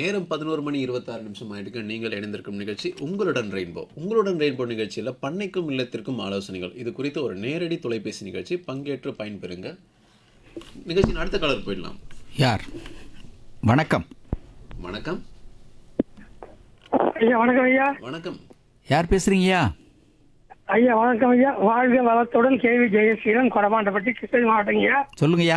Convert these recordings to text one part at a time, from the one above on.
நேரம் பதினோரு மணி இருபத்தாறு நிமிஷம் ஆயிருக்கு நீங்கள் இணைந்திருக்கும் நிகழ்ச்சி உங்களுடன் ரெயின்போ உங்களுடன் ரெயின்போ நிகழ்ச்சியில் பண்ணைக்கும் இல்லத்திற்கும் ஆலோசனைகள் இது குறித்த ஒரு நேரடி தொலைபேசி நிகழ்ச்சி பங்கேற்று பயன்பெறுங்க நிகழ்ச்சியின் அடுத்த கலர் போயிடலாம் யார் வணக்கம் வணக்கம் ஐயா வணக்கம் ஐயா வணக்கம் யார் பேசுறீங்கய்யா ஐயா வணக்கம் ஐயா வாழ்க வளத்துடன் கேவி ஜெயசீலன் கொடமாண்டப்பட்டி கிருஷ்ணகிரி மாவட்டம் ஐயா சொல்லுங்கய்யா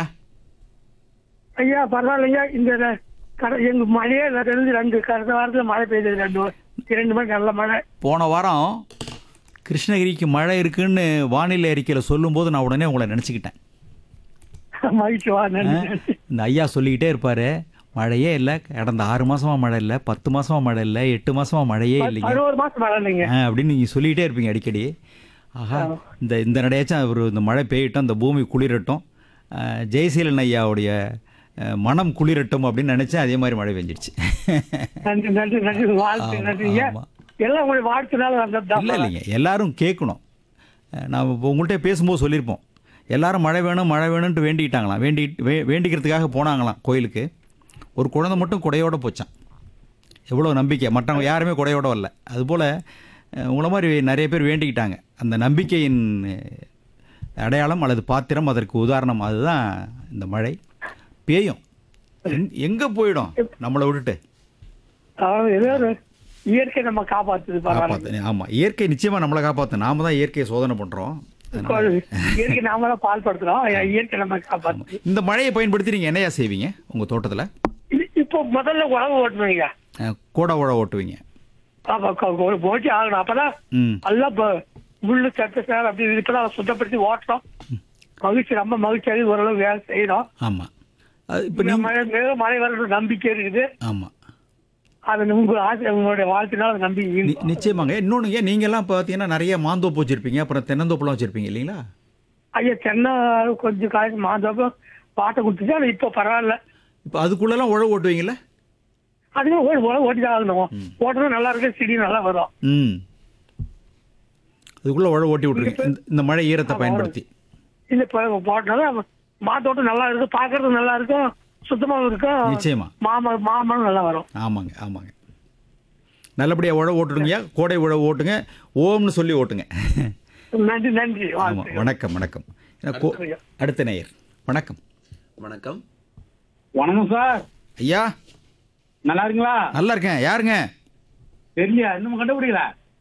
ஐயா பரவாயில்லையா இந்த கடை எங்க மழையே ரெண்டு ரெண்டு கடந்த வாரத்துல மழை பெய்தது ரெண்டு வா- இரண்டு மணி நல்ல மழை போன வாரம் கிருஷ்ணகிரிக்கு மழை இருக்குன்னு வானிலை அறிக்கையில் சொல்லும்போது நான் உடனே உங்களை நினச்சிக்கிட்டேன் மகிழ்ச்சி வா நன்றி நன்றி. இந்த ஐயா சொல்லிக்கிட்டே இருப்பார் மழையே இல்லை கடந்த ஆறு மாசமா மழை இல்லை பத்து மாசமா மழை இல்லை எட்டு மாசமா மழையே இல்லைங்க பதினோரு மாசம் மழை இல்லைங்க ஆ, அப்படின்னு நீங்கள் சொல்லிக்கிட்டே இருப்பீங்க அடிக்கடி ஆஹா இந்த இந்த நடையாச்சும் அவர் இந்த மழை பெய்யட்டும் இந்த பூமி குளிரட்டும் ஆ, ஜெயசீலன் ஐயாவுடைய ஆ, மனம் குளிரட்டும் அப்படின்னு நினச்சேன் அதே மாதிரி மழை பெஞ்சிடுச்சு நன்றி நன்றி நன்றி வாழ்த்து ஆமா, நன்றி ஐயா ஆமா. எல்லாம் உங்களுடைய வாழ்த்துனால வந்தது இல்லை இல்லைங்க எல்லாரும் கேட்கணும் அஹ் நான் இப்போ உங்கள்கிட்ட பேசும்போது சொல்லியிருப்போம் எல்லாரும் மழை வேணும் மழை வேணும்ன்ட்டு வேண்டிக்கிட்டாங்களாம் வேண்டி வே வேண்டிக்கிறதுக்காக போனாங்களாம் கோயிலுக்கு ஒரு குழந்தை மட்டும் குடையோட போச்சான் எவ்வளோ நம்பிக்கை மற்றவங்க யாருமே குடையோட வரல அதுபோல் அஹ் உங்களை மாதிரி நிறைய பேர் வேண்டிக்கிட்டாங்க அந்த நம்பிக்கையின் அஹ், அடையாளம் அல்லது பாத்திரம் அதற்கு உதாரணம் அதுதான் இந்த மழை பேயும் எங் எங்கே போயிடும் நம்மளை விட்டுட்டு அதாவது ஏதோ ஒரு இயற்கை நம்ம காப்பாத்துது பரவாயில்ல காப்பாற்று ஆமாம் இயற்கை நிச்சயமாக நம்மளை காப்பாற்று நாம தான் இயற்கையை சோதனை பண்ணுறோம் இயற்கை நாம தான் பால் படுத்துறோம் இயற்கை நம்ம காப்பாத்து இந்த மழையை பயன்படுத்தி நீங்கள் என்னையா செய்வீங்க உங்கள் தோட்டத்தில் இது- இப்போ முதல்ல உழவு ஓட்டணும் ஐயா கூட உழ ஓட்டுவீங்க ஆமா, க- க- ஓட்டி ஆகணும் அப்பதான் ம் நல்லா ப- முள்ளு சத்து சார் அப்படி இப்பதான் சுத்தப்படுத்தி ஓட்டுறோம் மகிழ்ச்சி ரொம்ப மகிழ்ச்சியாக ஓரளவு வேலை செய்யறோம் ஆமாம் அது இப்போ இந்த நீங்கள் மழை மேல மழை வரணும் நம்பிக்கை இருக்குது ஆமாம் அது உங்க ஆசை உங்களுடைய வாழ்த்தினால நம்பி நி- நிச்சயமாங்க இன்னொன்று ஏன் நீங்கள்லாம் பார்த்தீங்கன்னா நிறைய மாந்தோப்பு வச்சுருப்பீங்க அப்புறம் தென்னந்தோப்புலாம் வச்சுருப்பீங்க இல்லைங்களா ஐயா தென்னை கொஞ்சம் காய்ச்சி மாந்தோப்பம் பாட்டை கொடுத்துச்சு ஆனா இப்போ பரவாயில்ல இப்போ அதுக்குள்ளெல்லாம் உழவு ஓட்டுவீங்கல்ல அதுவே ஓடி உழவு ஓட்டி தான் ஆகணும் ஓட்டுறது நல்லா இருக்கு செடி நல்லா வரும் ம் அதுக்குள்ளே உழவு ஓட்டி விட்ருங்க இந்த- இந்த மழை ஈரத்தை பயன்படுத்தி இந்த இப்போ போட்டனால மாத்தோட்டம் நல்லா இருக்கும் பார்க்கறது நல்லா இருக்கும் சுத்தமாவும் இருக்கும் நிச்சயமா மாமரம் மாமரம் நல்லா வரும் ஆமாங்க ஆமாங்க நல்லபடியாக உழவு ஓட்டுடுங்கய்யா கோடை உழவு ஓட்டுங்க ஓம்னு சொல்லி ஓட்டுங்க நன்றி நன்றி ஆமாம் வாழ்த்துக்கள். வணக்கம் வணக்கம் ஏன்னா கோ- அடுத்த நேயர் வணக்கம் வணக்கம் வணக்கம் சார் ஐயா நல்லா இருக்கீங்களா நல்லா இருக்கேன் யாருங்க தெரியல இன்னும் கண்டுபிடிக்கல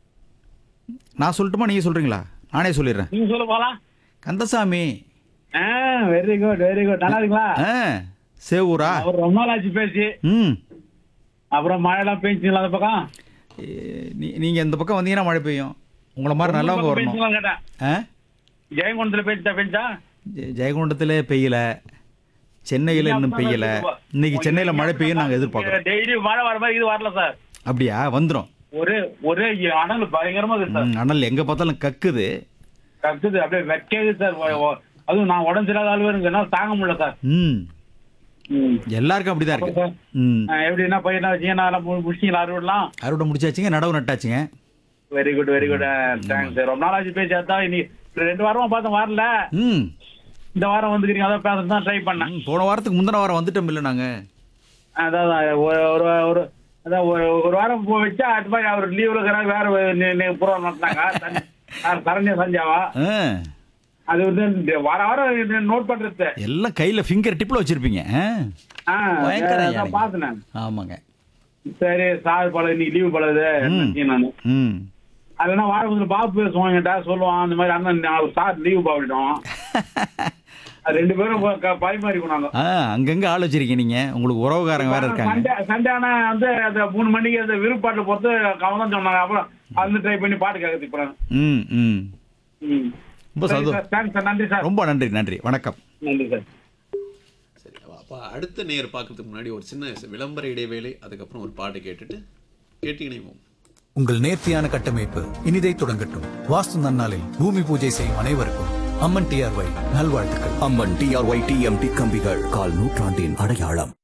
நான் சொல்லட்டுமா நீங்கள் சொல்கிறீங்களா நானே சொல்லிடுறேன் நீங்க சொல்ல போலாம் கந்தசாமி ஆ வெரி குட் வெரி குட் நல்லா இருக்கீங்களா ஆ சேவூரா அவர் ரொம்ப நாள் ஆச்சு பேசி ம் அப்புறம் மழைலாம் பெஞ்சுங்களா அந்த பக்கம் ஏ, நீ நீங்கள் இந்த பக்கம் வந்தீங்கன்னா மழை பெய்யும் உங்களை மாதிரி நல்லவங்க வரணும் பெஞ்சுங்களா கேட்டேன் ஆ ஜெயங்கொண்டத்துல பெஞ்சா பெஞ்சா ஜெ- ஜெயங்கொண்டத்தில் பெய்யல சென்னையில் இன்னும் பெய்யல இன்னைக்கு சென்னையில் மழை பெய்யும் நாங்கள் எதிர்பார்க்குறோம் டெய்லி மழை வர மாதிரி இது வரல சார் அப்படியா வந்துடும் ஒரே ஒரே அனல் பயங்கரமா இருக்கு சார் அனல் எங்கே பார்த்தாலும் கக்குது கத்துது அப்படியே வெக்கேது சார் ஒ- ஒ- அதுவும் நான் உடம்பு சரியாத ஆள் வேணுங்க என்னால தாங்க முடியல சார் ம் ம். எல்லாருக்கும் அப்படிதான் இருக்கு ம் ஆ, எப்படின்னா பையனா வச்சீங்க நான் முடிச்சிங்களா அறுவடலாம் அறுவடை முடிச்சாச்சுங்க நடவு நட்டாச்சுங்க very good very good thanks ரொம்ப நாள் ஆச்சு பேசி அதான் இனி ரெண்டு வாரமா பார்த்தேன் வரல ம் இந்த வாரம் வந்துக்கிறீங்க அதான் பேச தான் ட்ரை பண்ணேன் ம், போன வாரத்துக்கு முந்தின வாரம் வந்துட்டோம் இல்லை நாங்கள் அதான் அதான் ஒரு ஒரு ஒரு அதான் ஒரு ஒரு வாரம் போ வச்சா அது மாதிரி அவர் லீவ்ல இருக்கிறாங்க வேற புறம் நடத்தினாங்க சரண்யா சஞ்சாவா ஆ அது வந்து இந்த வார வாரம் நோட் பண்றது எல்லாம் கையில் ஃபிங்கர் டிப்பில் வச்சுருப்பீங்க ஆ ஆ, பயங்கர அதான் யானைங்க. பார்த்தேன் நான். ஆமாங்க சரி சார் பழ இன்னைக்கு லீவு பழகுது நான் ம் அதெல்லாம் வாரம் பாப்பு பேசுவாங்கட்டா சொல்லுவான் அந்த மாதிரி அண்ணன் நான் சார் லீவு பாவிட்டோம் அது ரெண்டு பேரும் ப- க- பரிமாறிக்கணும் நாங்க ஆ அங்கங்கே ஆள் வச்சிருக்கீங்க நீங்கள் உங்களுக்கு உறவுக்காரங்க வேற இருக்காங்க சண்டே சண்டே ஆனா வந்து அந்த மூணு மணிக்கு அந்த விருப்பாட்டை பொறுத்து அவங்க தான் சொன்னாங்க அப்புறம் அது ட்ரை பண்ணி பாட்டு கேட்கறதுக்கு போறாங்க ம் ம் ம். ரொம்ப சரி சந்தோஷம் சார் தேங்க்ஸ் சார் நன்றி சார் ரொம்ப நன்றி நன்றி வணக்கம் நன்றி சார் சரி அப்போ அடுத்த நேர் பார்க்கறதுக்கு முன்னாடி ஒரு சின்ன விளம்பர இடைவேளை அதுக்கப்புறம் ஒரு பாட்டு கேட்டுட்டு கேட்டு இணைவோம் உங்கள் நேர்த்தியான கட்டமைப்பு இனிதை தொடங்கட்டும் வாஸ்து நன்னாளில் பூமி பூஜை செய்யும் அனைவருக்கும் அம்மன் டிஆர்ஒய் நல்வாழ்த்துக்கள் அம்மன் டிஆர்ஒய் டிஎம்டி கம்பிகள் கால் நூற்றாண்டின் அடையாளம்